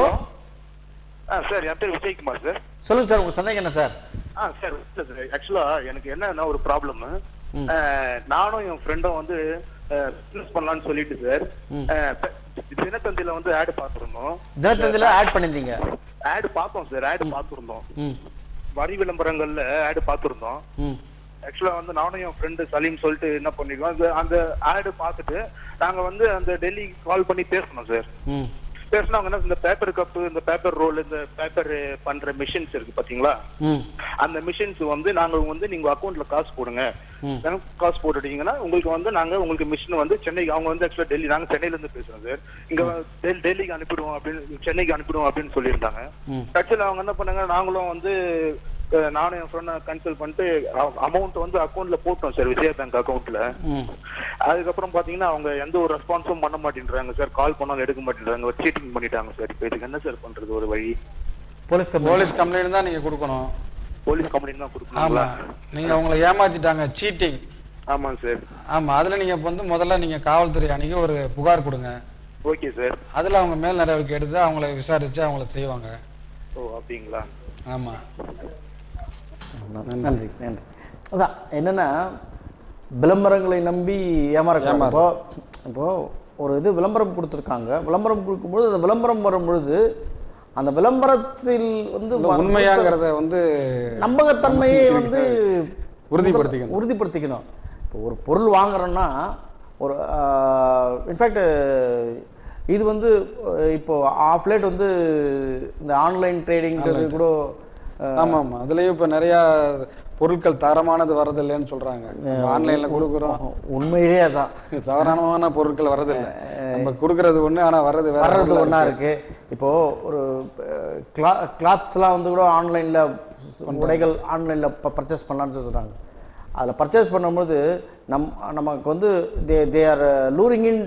ஆ சார் என் பேர் விஜயகுமார் சார் சொல்லுங்க சார் உங்க சந்தேகம் என்ன சார் ஆ சார் இல்லை சார் ஆக்சுவலா எனக்கு என்னன்னா ஒரு ப்ராப்ளம் நானும் என் ஃப்ரெண்டும் வந்து பிசினஸ் பண்ணலாம்னு சொல்லிட்டு சார் ம். தினத்தந்தியில வந்து ஆடு பார்த்துருந்தோம் தினத்தந்தில ஆட் பண்ணியிருந்தீங்க ஆடு பார்த்தோம் சார் ஆடு பார்த்துருந்தோம் ம் வரி விளம்பரங்கள்ல ஆடு பார்த்துருந்தோம் ம் ஆக்சுவலா வந்து நானும் என் ஃப்ரெண்டு சலீம் சொல்லிட்டு என்ன பண்ணிருக்கோம் அந்த அந்த ஆடு பார்த்துட்டு நாங்க வந்து அந்த டெல்லி கால் பண்ணி பேசணும் சார் ம் பேசினா அவங்க என்ன இந்த பேப்பர் கப்பு இந்த பேப்பர் ரோல் இந்த பேப்பர் பண்ற மிஷின்ஸ் இருக்கு பாத்தீங்களா ம் அந்த மிஷின்ஸ் வந்து நாங்க வந்து நீங்க அக்கௌண்ட்ல காசு போடுங்க ம். bank காசு போட்டுட்டீங்கன்னா உங்களுக்கு வந்து நாங்க உங்களுக்கு மிஷின் வந்து சென்னைக்கு அவங்க வந்து ஆக்சுவலா டெல்லி நாங்க சென்னையில இருந்து பேசுறோம் சார் இங்க டெல்- டெல்லிக்கு அனுப்பிடுவோம் அப்படின்னு சென்னைக்கு அனுப்பிடுவோம் அப்படின்னு சொல்லியிருந்தாங்க ம் ஆக்சுவலா அவங்க என்ன பண்ணாங்க நாங்களும் வந்து அஹ், நானும் என் ஃப்ரெண்ட் கன்சல்ட் பண்ணிட்டு அமௌண்ட் வந்து அக்கௌண்ட்ல போட்டோம் சார் விஜயா பேங்க் அக்கௌண்ட்ல ம் அதுக்கப்புறம் பாத்தீங்கன்னா அவங்க எந்த ஒரு ரெஸ்பான்ஸும் பண்ண மாட்டேன்றாங்க சார் கால் பண்ணாலும் எடுக்க மாட்டேன்றாங்க ஒரு சீட்டிங் பண்ணிட்டாங்க சார் இப்போ இதுக்கு என்ன சார் பண்றது ஒரு வழி போலீஸ் கம்பெனி போலீஸ் கம்ப்ளைண்ட் தான் நீங்க கொடுக்கணும் போலீஸ் கம்பெனி தான் ஆமா கொடுக்கணுங்களா நீங்க அவங்கள ஏமாத்திட்டாங்க சீட்டிங் ஆமாங்க சார் ஆமா அதுல நீங்க இப்ப வந்து முதல்ல நீங்க காவல்துறை அணுகி ஒரு புகார் கொடுங்க ஓகே சார் அதுல அவங்க மேல் நடவடிக்கை எடுத்து அவங்கள விசாரிச்சு அவங்கள செய்வாங்க ஓ அப்படிங்களா ஆமா நன்றி நன்றி அதான் என்னன்னா விளம்பரங்களை நம்பி ஏமாறக்கூடாது இப்போ இப்போ ஒரு இது விளம்பரம் கொடுத்துருக்காங்க விளம்பரம் கொடுக்கும்போது அந்த விளம்பரம் வரும் பொழுது அந்த விளம்பரத்தில் வந்து இல்ல, உண்மையாங்கிறத வந்து நம்பகத்தன்மையை வந்து உறுதிப்படுத்திக்கணும். உறுதிப்படுத்திக்கணும் இப்போ ஒரு பொருள் வாங்குறோம்னா ஒரு இன்ஃபேக்ட் இது வந்து அஹ், இப்போ ஆஃப் லேட் வந்து இந்த ஆன்லைன் ட்ரேடிங்கிறது கூட அஹ், ஆமா ஆமா அதுலயும் இப்ப நிறைய பொருட்கள் தரமானது வரதில்லைன்னு சொல்றாங்க ஆன்லைன்ல கொடுக்குறோம் உண்மையிலேயே அதான் தவறான பொருட்கள் வரதில்லை நம்ம கொடுக்கறது ஒண்ணு ஆனா வர்றது வேற வர்றது பொருளா ஒன்றா இருக்கு. இருக்கு இப்போ ஒரு கிளா கிளாத்ஸ்லாம் வந்து கூட ஆன்லைனில் உடைகள் ஆன்லைனில் பர்ச்சேஸ் பண்ணலான்னு சொல்றாங்க அதில் பர்ச்சேஸ் பண்ணும்போது நம் நமக்கு வந்து தே தே ஆர் லூரிங் இன்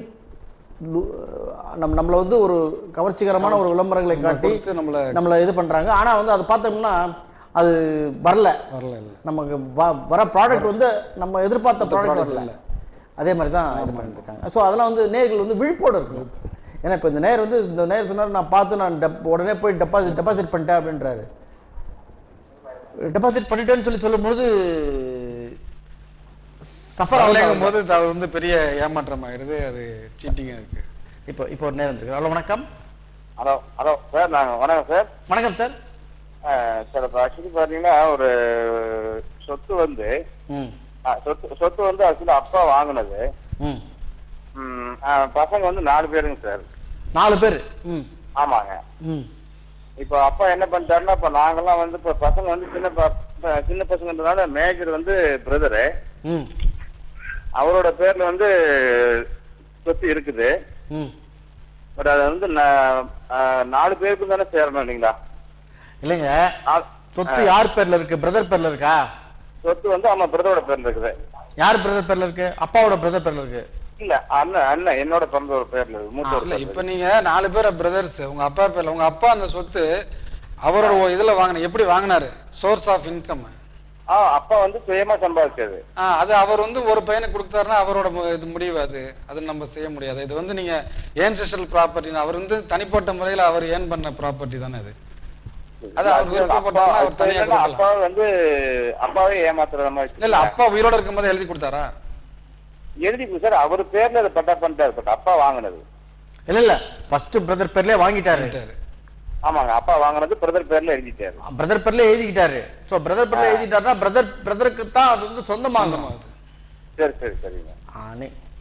நம் நம்மளை வந்து ஒரு கவர்ச்சிகரமான ஒரு விளம்பரங்களை காட்டி கொடுத்து நம்மள நம்மளை இது பண்ணுறாங்க ஆனால் வந்து அதை பார்த்தோம்னா அது வரல வரல இல்ல நமக்கு வ- வர ப்ராடக்ட் வந்து நம்ம எதிர்பார்த்த ப்ராடக்ட் product வரல இல்ல. அதே மாதிரி தான் இது பண்ணிட்டு இருக்காங்க ஸோ அதெல்லாம் வந்து நேர்கள் வந்து விழிப்போடு இருக்கணும் ஏன்னா இப்போ இந்த நேர் வந்து இந்த நேர் சொன்னார் நான் பார்த்து நான் டெப் உடனே போய் டெபாசிட் டெபாசிட் பண்ணிட்டேன் அப்படின்றாரு டெபாசிட் பண்ணிட்டேன்னு சொல்லி சொல்லும்போது சஃபர் வரலைங்கும் ஆகும் போது அது வந்து பெரிய ஏமாற்றம் ஆயிடுது அது சீட்டிங்கா இருக்கு இப்போ இப்போ ஒரு நேரம் இருக்கு ஹலோ வணக்கம் ஹலோ ஹலோ சார் நாங்க வணக்கம் சார் வணக்கம் சார் அஹ் சார் இப்போ ஆக்சுவலி பார்த்தீங்கன்னா ஒரு சொத்து வந்து ம் அஹ் சொத்து சொத்து வந்து ஆக்சுவலி அப்பா வாங்கினது ம் ம், அஹ் பசங்க வந்து நாலு பேருங்க சார் நாலு பேர் ம் ஆமாங்க ம் இப்போ அப்பா என்ன பண்ணிட்டாருன்னா இப்போ நாங்கெல்லாம் வந்து இப்போ பசங்க வந்து சின்ன ப- ப- சின்ன பசங்கன்றதுனால மேஜர் வந்து பிரதரு ம் அவரோட பேர்ல வந்து சொத்து இருக்குது ம் பட் அது வந்து நா- அஹ் நாலு பேருக்கு தானே சேரணும் இல்லைங்களா இல்லைங்க நாலு- சொத்து யார் பேர்ல இருக்கு பிரதர் பேர்ல இருக்கா சொத்து வந்து ஆமா பிரதரோட பேர்ல இருக்குது யார் பிரதர் பேர்ல இருக்கு அப்பாவோட பிரதர் பேர்ல இருக்கு இல்ல அண்ணன் அண்ணன் என்னோட பிறந்தோட பேர்ல இருக்குது மூத்தோட இல்ல பேர்ல இப்ப நீங்க நாலு பேர் பிரதர்ஸ் உங்க அப்பா பேர்ல உங்க அப்பா அந்த சொத்து அவரோட ஒ- இதுல வாங்கின எப்படி வாங்கினாரு சோர்ஸ் ஆஃப் இன்கம் ஆ அப்பா வந்து சுயமா சம்பாதிச்சது அது அவர் வந்து ஒரு பையனுக்கு கொடுத்தாருன்னா அவரோட மு- இது முடிவு அது அது நம்ம செய்ய முடியாது இது வந்து நீங்க ஏன்செஸ்டல் ப்ராப்பர்ட்டி அவர் வந்து தனிப்பட்ட முறையில அவர் ஏன் பண்ண ப்ராப்பர்ட்டி தானே அது அது அவர் விருப்பப்பட்டாருன்னா அவர் அப்பா தனியா இல்லைன்னா கொடுக்கலாம். அப்பா வந்து அப்பாவே ஏமாத்துற மாதிரி இல்ல இல்ல அப்பா உயிரோட இருக்கும்போது எழுதி கொடுத்தாரா எழுதி கொடு சார் அவர் பேர்ல அதை பட்டா பண்ணிட்டாரு பட் அப்பா வாங்கினது இல்ல இல்ல ஃபர்ஸ்ட் பிரதர் பேர்லயே வாங்கிட்டாரு பண்ணிட்டாரு. ஆமாங்க அப்பா வாங்கினது பிரதர் பேர்ல எழுதிட்டாரு பிரதர் பேர்ல எழுதிக்கிட்டாரு சோ பிரதர் பேர்ல எழுதிட்டாருன்னா பிரதர் பிரதருக்கு தான் அது வந்து சொந்தமாகும் அது. சரி சரி சரிங்க ஆனே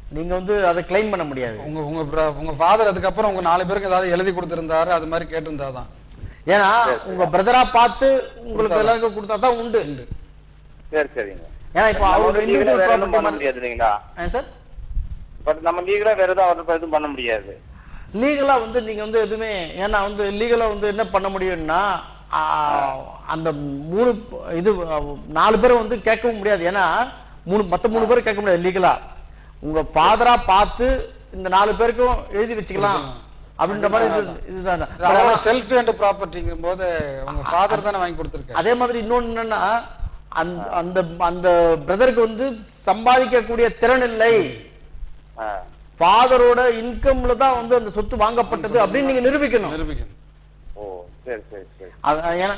நீங்க வந்து அதை கிளைம் பண்ண முடியாது உங்க உங்க bro- உங்க ஃபாதர் அதுக்கப்புறம் உங்க நாலு பேருக்கு ஏதாவது எழுதி கொடுத்திருந்தாரு அது மாதிரி கேட்டிருந்தாதான் ஏன்னா உங்க பிரதரா பார்த்து உங்களுக்கு எல்லாருக்கும் கொடுத்தா தான் உண்டு சரி சரிங்க ஏன்னா இப்போ நம்ம அவரோட வந்து legally இண்டிவிஜுவல் வேற எதுவும் பண்ண ப்ராப்பர்ட்டி முடியாது இல்லைங்களா சார் பட் நம்ம லீகலா வேற எதுவும் அவர்கிட்ட எதுவும் பண்ண முடியாது லீகலா வந்து நீங்க வந்து எதுவுமே ஏன்னா வந்து லீகலா வந்து என்ன பண்ண முடியும்னா ஆ, அந்த மூணு ப- இது ஆ, நாலு பேரும் வந்து கேட்கவும் முடியாது ஏன்னா மூணு மத்த மூணு பேரும் கேட்க முடியாது லீகலா உங்க ஃபாதரா பார்த்து இந்த நாலு பேருக்கும் எழுதி வச்சுக்கலாம் அப்படின்ற மாதிரி இது இதுதான் அவரோட செல்ஃப் அண்ட் ப்ராப்பர்ட்டிங்கும் போது உங்க ஃபாதர் தானே வாங்கி கொடுத்துருக்காரு அதே மாதிரி இன்னொன்னு என்னன்னா அந்த அந்த அந்த பிரதருக்கு வந்து சம்பாதிக்கக்கூடிய திறன் இல்லை ஆ. ஃபாதரோட இன்கம்ல தான் வந்து அந்த சொத்து வாங்கப்பட்டது அப்படின்னு நீங்க நிரூபிக்கணும் நிரூபிக்கணும் ஓ சரி சரி சரி அது- ஏன்னா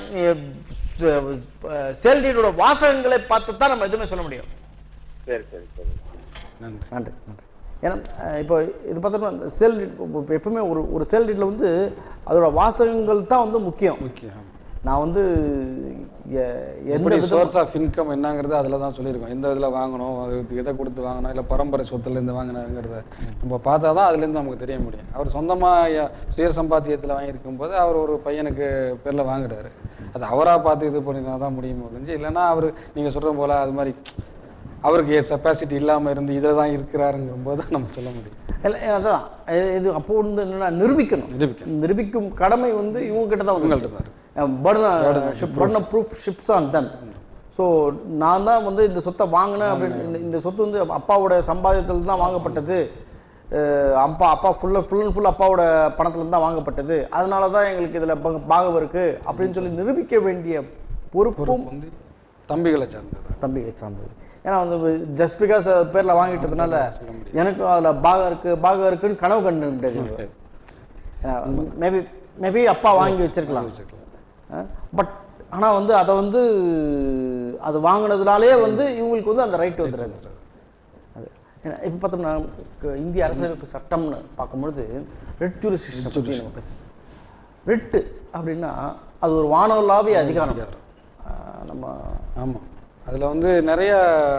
சேல் டீடோட வாசகங்களை பார்த்து தான் நம்ம எதுவுமே சொல்ல முடியும் சரி சரி சரி நன்றி நன்றி நன்றி ஏன்னா அஹ், இப்போ இது பார்த்தோம்னா சேல் டீட் எப்பவுமே ஒரு ஒரு சேல் டீட்டில் வந்து அதோட வாசகங்கள் தான் வந்து முக்கியம் முக்கியம் நான் வந்து எ- எந்த எப்படி விதமா- சோர்ஸ் ஆஃப் இன்கம் என்னங்கிறது அதில் தான் சொல்லியிருக்கோம் எந்த இதில் வாங்கணும் அது எதை கொடுத்து வாங்கணும் இல்லை பரம்பரை சொத்துலேருந்து வாங்கினாங்கிறத நம்ம பார்த்தா தான் அதுலேருந்து நமக்கு தெரிய முடியும் அவர் சொந்தமாக சுய சம்பாத்தியத்தில் வாங்கியிருக்கும் போது அவர் ஒரு பையனுக்கு பேரில் வாங்குறாரு அது அவராக பார்த்து இது பண்ணினா தான் முடியும் ஒழிஞ்சு இல்லைன்னா அவர் நீங்கள் சொல்கிற போல் அது மாதிரி அவருக்கு கெப்பாசிட்டி இல்லாமல் இருந்து இதில் தான் இருக்கிறாருங்கிற போது தான் நம்ம சொல்ல முடியும் இல்லை அதான் இது- இது அப்போ வந்து என்னன்னா நிரூபிக்கணும் நிரூபிக்கணும். நிரூபிக்கும் கடமை வந்து இவங்க கிட்ட தான் உங்கள்ட்ட தான் பர்டன் ப்ரூஃப் ஷிப்ஸ் ஆன் தன் ஸோ நான் தான் வந்து இந்த சொத்தை வாங்கினேன் அப்படின்னு இந்த- இந்த சொத்து வந்து அப்பாவோட சம்பாதியத்தில் தான் வாங்கப்பட்டது அஹ் அப்பா அப்பா ஃபுல்லாக ஃபுல் அண்ட் ஃபுல் அப்பாவோட பணத்துல தான் வாங்கப்பட்டது அதனால தான் எங்களுக்கு இதில் பாகம் இருக்கு அப்படின்னு சொல்லி நிரூபிக்க வேண்டிய பொறுப்பும் வந்து தம்பிகளை சார்ந்தது தம்பிகை சார்ந்தது ஏன்னா வந்து ஜஸ்ட் பிகாஸ் பேரில் வாங்கிட்டதுனால எனக்கும் அதில் பாகம் இருக்கு பாகம் இருக்குன்னு கனவு கண்டு முடியாது மேபி மேபி அப்பா வாங்கி வச்சிருக்கலாம் பட் ஆனால் வந்து அதை வந்து அது வாங்கினதுனாலே வந்து இவங்களுக்கு வந்து அந்த ரைட் வந்துடுறது அது ஏன்னா இப்போ பார்த்தோம்னா க- இந்திய அரசியலமைப்பு சட்டம்னு பார்க்கும்பொழுது ரெட் ஜூரிஸ்டிக்ஷனை பற்றி நம்ம பேசுகிறோம் ரெட்டு அப்படின்னா அது ஒரு வானவலாவிய அதிகாரம் ஆஹ் நம்ம ஆமாம் அதில் வந்து நிறைய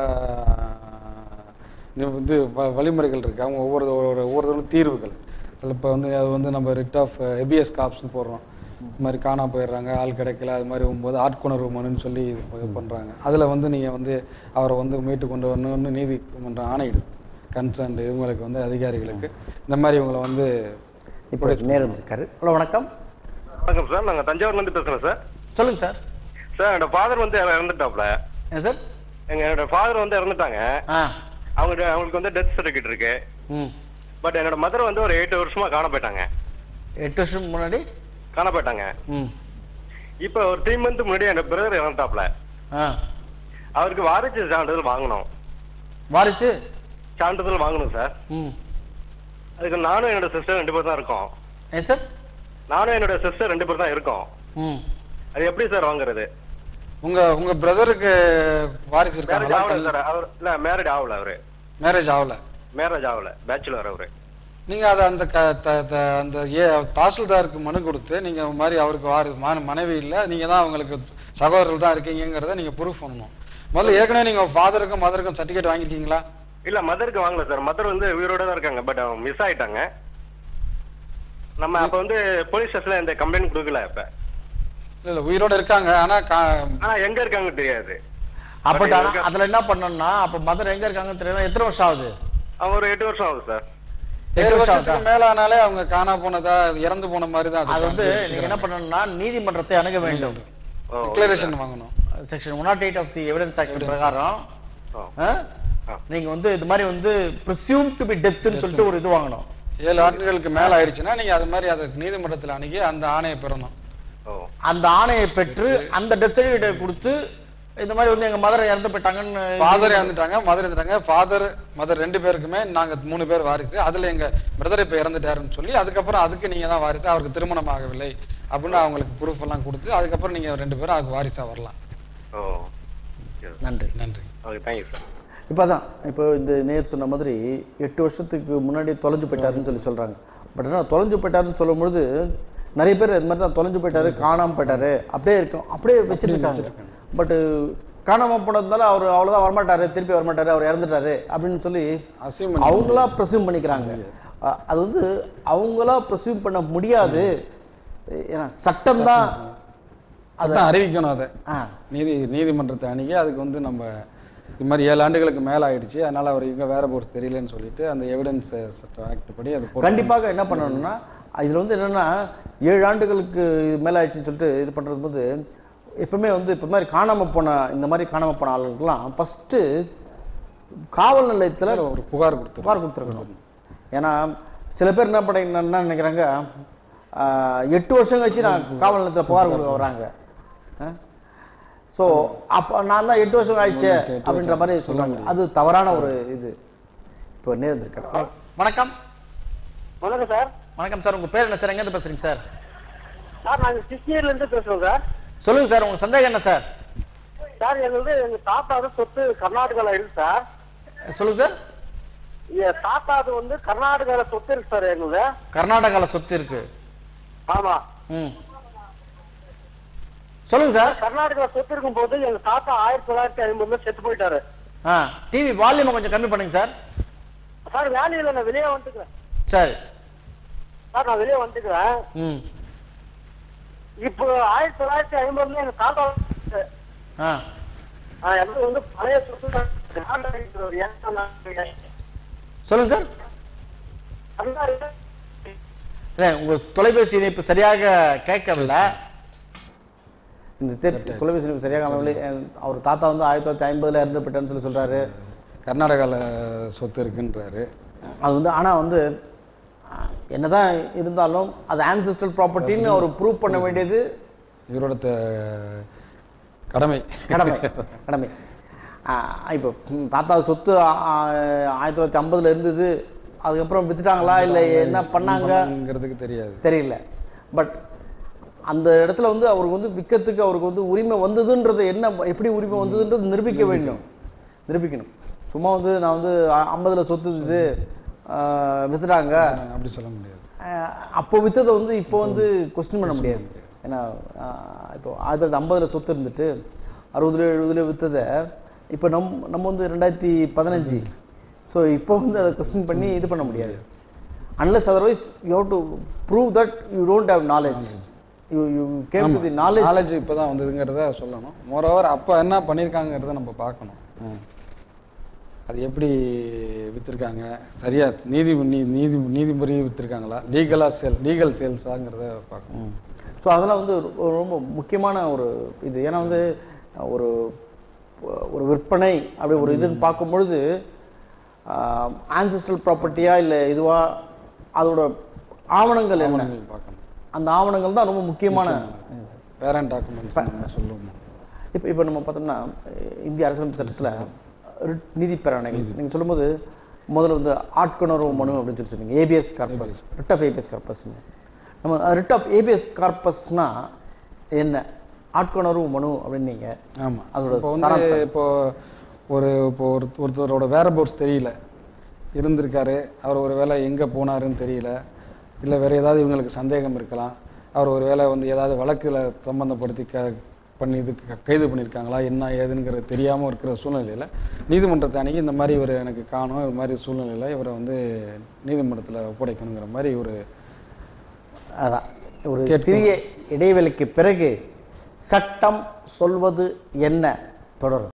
அஹ், இது வ- வழிமுறைகள் இருக்குது அவங்க ஒவ்வொரு ஒரு ஒவ்வொருத்தரும் தீர்வுகள் அதில் இப்போ வந்து அது வந்து நம்ம ரிட் ஆஃப் எபிஎஸ் காப்ஸ்னு போடுறோம் இது மாதிரி காணா போயிடுறாங்க ஆள் கிடைக்கல அது மாதிரி போகும்போது ஆட்கொணர்வு மனுன்னு சொல்லி இது பண்ணுறாங்க அதில் வந்து நீங்கள் வந்து அவரை வந்து மீட்டு கொண்டு வரணும்னு நீதிமன்றம் ஆணையிடுது கன்சர்ன் இவங்களுக்கு வந்து அதிகாரிகளுக்கு இந்த மாதிரி இவங்களை வந்து இப்போ நேரம் இருக்காரு ஹலோ வணக்கம் வணக்கம் சார் நாங்க தஞ்சாவூர்ல இருந்து பேசுறோம் சார் சொல்லுங்க சார் சார் என்னோட ஃபாதர் வந்து இறந்துட்டாப்ல ஏன் சார் எங்க என்னோட ஃபாதர் வந்து இறந்துட்டாங்க ஆ அவங்க அவங்களுக்கு வந்து டெத் சர்டிஃபிகேட் இருக்கு ம் பட் என்னோட மதர் வந்து ஒரு எட்டு வருஷமா காண போயிட்டாங்க எட்டு வருஷம் முன்னாடி காண போயிட்டாங்க ம் இப்போ ஒரு த்ரீ மந்த் முன்னாடி என்னோட பிரதர் இறந்துட்டாப்ல ஆ அவருக்கு வாரிசு சான்றிதழ் வாங்கணும் வாரிசு சான்றிதழ் வாங்கணும் சார் ம் அதுக்கு நானும் என்னோட சிஸ்டர் ரெண்டு பேர் தான் இருக்கோம் ஏன் சார் நானும் என்னோட சிஸ்டர் ரெண்டு பேர் தான் இருக்கோம் ம் அது எப்படி சார் வாங்குறது உங்க உங்க பிரதருக்கு வாரிசு மேரேஜ் இருக்காங்களா ஆகல சார் அவர் இல்ல மேரேஜ் ஆகல அவரு மேரேஜ் ஆகல மேரேஜ் ஆகல பேச்சுலர் அவரு நீங்க அதை அந்த க த- த- அந்த ஏ தாசில்தாருக்கு மனு கொடுத்து நீங்க இந்த மாதிரி அவருக்கு வாரி மன- மனைவி இல்ல நீங்க தான் அவங்களுக்கு சகோதரர்கள் தான் இருக்கீங்கிறத நீங்க ப்ரூஃப் பண்ணணும் முதல்ல ஏற்கனவே நீங்க ஃபாதருக்கும் மதருக்கும் சர்டிஃபிகேட் வாங்கிட்டீங்களா இல்ல மதருக்கு வாங்கல சார் மதர் வந்து உயிரோட தான் இருக்காங்க பட் அவங்க மிஸ் ஆயிட்டாங்க நம்ம அப்ப வந்து போலீஸ் ஸ்டேஷன்ல இந்த கம்ப்ளைண்ட் கொடுக்கல இப்ப இல்ல இல்ல உயிரோட இருக்காங்க ஆனா கா- ஆனா எங்க இருக்காங்க தெரியாது அப்ப But ஆனா எனக்கு- அதுல என்ன பண்ணணும்னா அப்ப மதர் எங்க இருக்காங்கன்னு தெரியல எத்தனை வருஷம் ஆகுது அவங்க ஒரு எட்டு வருஷம் ஆகுது சார் எட்டு ஏழு வருஷம் வருஷத்துக்கு ஆகுதா? மேலானாலே அவங்க காணா போனதா இறந்து போன மாதிரி தான் அது வந்து நீங்க என்ன பண்ணணும்னா நீதிமன்றத்தை அணுக வேண்டும் ஓ, டிக்ளரேஷன் வாங்கணும் section one nought eight of the evidence act பிரகாரம் ஓ. ஆ? ஆ. நீங்க வந்து இது மாதிரி வந்து ப்ரிசியூம் டு பி டெத்துன்னு சொல்லிட்டு ஒரு இது வாங்கணும் ஏழு ஆண்டுகளுக்கு மேல ஆயிடுச்சுன்னா நீங்க அது மாதிரி அதை நீதிமன்றத்தில் அணுகி அந்த ஆணையை பெறணும் ஓ அந்த ஆணையை பெற்று அந்த டெத் சர்டிஃபிகேட்டை கொடுத்து இந்த மாதிரி வந்து எங்க மதர் இறந்து போயிட்டாங்கன்னு ஃபாதர் இறந்துட்டாங்க மதர் இறந்துட்டாங்க ஃபாதர் மதர் ரெண்டு பேருக்குமே நாங்க மூணு பேர் வாரிசு அதுல எங்க பிரதர் இப்ப இறந்துட்டாருன்னு சொல்லி அதுக்கப்புறம் அதுக்கு நீங்க தான் வாரிசு அவருக்கு திருமணம் ஆகவில்லை அப்படின்னு அவங்களுக்கு ப்ரூஃப் எல்லாம் கொடுத்து அதுக்கப்புறம் நீங்க ரெண்டு பேரும் அதுக்கு வாரிசா வரலாம் ஓ நன்றி நன்றி ஓகே தேங்க்யூ சார் இப்போ தான் இப்போ இந்த நேர் சொன்ன மாதிரி எட்டு வருஷத்துக்கு முன்னாடி தொலைஞ்சு போயிட்டாருன்னு சொல்லி சொல்றாங்க பட் ஆனால் தொலைஞ்சு போயிட்டாருன்னு சொல்லும்பொழுது நிறைய பேர் இது மாதிரி தான் தொலைஞ்சு போயிட்டாரு காணாம போயிட்டாரு அப்படியே இருக்கும் அப்படியே வச்சிருக்காங்க பட் காணாமல் போனதுனால அவர் அவ்வளோதான் வரமாட்டாரு திருப்பி வரமாட்டாரு அவர் இறந்துட்டாரு அப்படின்னு சொல்லி அசியம் பண்ணி அவங்களா ப்ரெசியூம் பண்ணிக்கிறாங்க அ- அது வந்து அவங்களா ப்ரெசியூம் பண்ண முடியாது ஏன்னா சட்டம் தான் அதான் அறிவிக்கணும் அதை ஆ நீதி நீதிமன்றத்தை அணுகி அதுக்கு வந்து நம்ம இது மாதிரி ஏழு ஆண்டுகளுக்கு மேல ஆயிடுச்சு அதனால அவர் இங்க வேற போர்ஸ் தெரியலன்னு சொல்லிட்டு அந்த எவிடன்ஸ் சட்டம் ஆக்ட் படி அது போட்டு கண்டிப்பாக என்ன பண்ணணும்னா இதில் வந்து என்னன்னா ஏழு ஆண்டுகளுக்கு இது மேலே ஆயிடுச்சுன்னு சொல்லிட்டு இது பண்ணுறது போது எப்பவுமே வந்து இப்போ மாதிரி காணாமல் போன இந்த மாதிரி காணாமல் போன ஆளுங்களுக்குலாம் ஃபஸ்ட்டு காவல் நிலையத்தில் ஒரு புகார் கொடுத்துருக்கோம் புகார் கொடுத்துருக்கணும் ஏன்னா சில பேர் என்ன பண்ண என்ன நினைக்கிறாங்க ஆஹ், எட்டு வருஷம் கழிச்சு நான் காவல் நிலையத்தில் புகார் கொடுக்க வராங்க ஸோ அப்போ நான் தான் எட்டு வருஷம் ஆயிடுச்சு எட்டு வருஷம் அப்படின்ற மாதிரி சொல்றாங்க அது தவறான ஒரு இது இப்போ நேர்ந்திருக்கிறேன் வணக்கம் வணக்கம் சார் வணக்கம் சார் உங்க பேர் என்ன சார் எங்கேருந்து பேசுறீங்க சார் சார் நாங்கள் கிருஷ்ணகிரில இருந்து பேசுறோம் சார் சொல்லுங்க சார் உங்க சந்தேகம் என்ன சார் சார் எங்களுக்கு எங்க தாத்தாவோட சொத்து கர்நாடகால இருக்கு சார் சொல்லுங்க சார் என் தாத்தாது வந்து கர்நாடகால சொத்து இருக்கு சார் எங்களுக்கு கர்நாடகாவில் சொத்து இருக்கு ஆமா ம் சொல்லுங்க சார் கர்நாடகால சொத்து இருக்கும் போது எங்க தாத்தா ஆயிரத்தி தொள்ளாயிரத்தி ஐம்பதுல செத்து போயிட்டாரு ஆ டிவி வால்யூமை கொஞ்சம் கம்மி பண்ணுங்க சார் சார் வேலையில நான் வெளியே வந்துக்கிறேன் சரி சார் நான் வெளியே வந்துக்கிறேன் ம் இப்போ ஆயிரத்தி தொள்ளாயிரத்தி ஐம்பதுல எங்க தாத்தா ஆ ஆ, எனக்கு வந்து பழைய சொத்து தான். கர்நாடகா ஒரு ஏக்கர் நான் சொல்லுங்க சார் கர்நாடகா இல்லை உங்க தொலைபேசி இணைப்பு சரியாக கேட்கவில்லை இந்த தே- தொலைபேசி இணைப்பு சரியாக அமையவில்லை என் அவர் தாத்தா வந்து ஆயிரத்தி தொள்ளாயிரத்தி ஐம்பதுல இறந்து போயிட்டான்னு சொல்லி சொல்றாரு கர்நாடகால சொத்து இருக்குன்றாரு அது வந்து ஆனா வந்து அஹ், என்னதான் இருந்தாலும் அது ஆன்சிஸ்டல் ப்ராப்பர்ட்டின்னு அவர் ப்ரூவ் பண்ண வேண்டியது இவரோட த- கடமை கடமை கடமை ஆஹ் இப்போ ம், தாத்தா சொத்து ஆ- ஆ- ஆயிரத்தி தொள்ளாயிரத்தி ஐம்பதுல இருந்தது அதுக்கப்புறம் வித்துட்டாங்களா இல்லை என்ன பண்ணாங்க ங்கிறதுக்கு தெரியாது தெரியல பட் அந்த இடத்துல வந்து அவருக்கு வந்து விற்கிறதுக்கு அவருக்கு வந்து உரிமை வந்ததுன்றது என்ன எப்படி உரிமை வந்ததுன்றது நிரூபிக்க வேண்டும் நிரூபிக்கணும் சும்மா வந்து நான் வந்து அ- ஐம்பதுல சொத்து இது வித்துட்டாங்க அப்படி சொல்ல முடியாது அஹ் அப்போ வித்ததை வந்து இப்போ வந்து கொஸ்டின் பண்ண முடியாது ஏன்னா அஹ் இப்போ ஆயிரத்தி தொள்ளாயிரத்தி ஐம்பதுல சொத்து இருந்துட்டு அறுபதுல எழுபதுல வித்ததை இப்போ நம் நம்ம வந்து ரெண்டாயிரத்தி பதினஞ்சு ஸோ இப்போ வந்து அதை கொஸ்டின் பண்ணி இது பண்ண முடியாது unless otherwise you have to prove that you don't have knowledge you you came to the knowledge knowledge இப்பதான் வந்ததுங்கிறத சொல்லணும் மோரோவர் அப்ப என்ன பண்ணியிருக்காங்கிறத நம்ம பார்க்கணும் அது எப்படி வித்திருக்காங்க சரியா நீதி நீ- நீதி நீதிமுறை வித்திருக்காங்களா லீகலா சேல் லீகல் சேல்ஸாங்கிறத பார்க்கணும் ஸோ அதெல்லாம் வந்து ஒரு ரொம்ப முக்கியமான ஒரு இது ஏன்னா வந்து ஒரு ஒரு விற்பனை அப்படி ஒரு இதுன்னு பார்க்கும் பொழுது ஆன்சிஸ்டல் ப்ராப்பர்ட்டியா இல்லை இதுவா அதோட ஆவணங்கள் என்ன ஆவணங்கள் பார்க்கணும் அந்த ஆவணங்கள் தான் ரொம்ப முக்கியமான பேரண்ட் டாக்குமெண்ட்ஸ் சொல்லுவோம் இப்போ இப்போ நம்ம பார்த்தோம்னா அஹ், இந்திய அரசியலமைப்பு சட்டத்தில் ரிட் நீதி பேராணைகள் நீங்கள் சொல்லும்போது முதல்ல வந்து ஆட்கொணர்வு மனு அப்படின்னு சொல்லி சொன்னீங்க habeas corpus writ of habeas கார்பஸ்னு நம்ம ரிட் ஆஃப் ஏபிஎஸ் கார்பஸ்னா என்ன ஆட்கொணர்வு மனு அப்படின்னீங்க ஆமா அதோட இப்போ வந்து சாராம்சம். இப்போ ஒரு இப்போ ஒரு ஒருத்தரோட வேற போர்ட்ஸ் தெரியல இருந்திருக்காரு அவர் ஒரு வேளை எங்க போனாருன்னு தெரியல இல்ல வேற ஏதாவது இவங்களுக்கு சந்தேகம் இருக்கலாம் அவர் ஒரு வேளை வந்து ஏதாவது வழக்குல சம்பந்தப்படுத்தி க பண்ணி இது க- கைது பண்ணியிருக்காங்களா என்ன ஏதுங்கிறது தெரியாம இருக்கிற சூழ்நிலையில நீதிமன்றத்தை அணுகி இந்த மாதிரி இவர் எனக்கு காணும் இது மாதிரி சூழ்நிலையில இவரை வந்து நீதிமன்றத்துல ஒப்படைக்கணுங்கிற மாதிரி ஒரு அதான் ஒரு சிறிய இடைவெளிக்கு பிறகு சட்டம் சொல்வது என்ன தொடரும்